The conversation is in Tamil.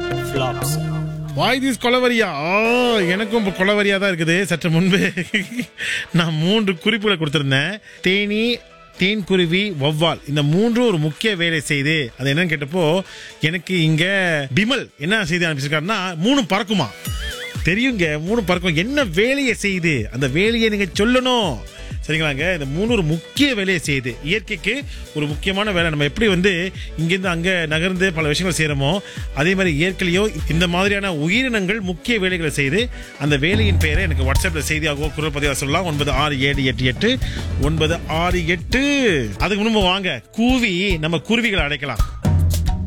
flops. வாய் திஸ் கொலவரியா ஆ எனக்கும் இப்போ கொலவரியா தான் இருக்குது சற்று முன்பு நான் மூன்று குறிப்புகளை கொடுத்திருந்தேன் தேனி தேன்குருவி வௌவால் இந்த மூன்றும் ஒரு முக்கிய வேலை செய்து அது என்னன்னு கேட்டப்போ எனக்கு இங்க பிமல் என்ன செய்தி அனுப்பிச்சிருக்காருன்னா மூணு பறக்குமா தெரியுங்க மூணு பறக்கும் என்ன வேலையை செய்யுது அந்த வேலையை நீங்க சொல்லணும் சரிங்களாங்க இந்த மூணு ஒரு முக்கிய வேலையை செய்யுது இயற்கைக்கு ஒரு முக்கியமான வேலை நம்ம எப்படி வந்து இங்கிருந்து அங்கே நகர்ந்து பல விஷயங்கள் செய்கிறோமோ அதே மாதிரி இயற்கையிலையோ இந்த மாதிரியான உயிரினங்கள் முக்கிய வேலைகளை செய்து அந்த வேலையின் பெயரை எனக்கு வாட்ஸ்அப்பில் செய்தியாகவோ குரல் பதிவாக சொல்லலாம் ஒன்பது ஆறு ஏழு எட்டு எட்டு ஒன்பது ஆறு எட்டு அதுக்கு முன்பு வாங்க கூவி நம்ம குருவிகளை அடைக்கலாம்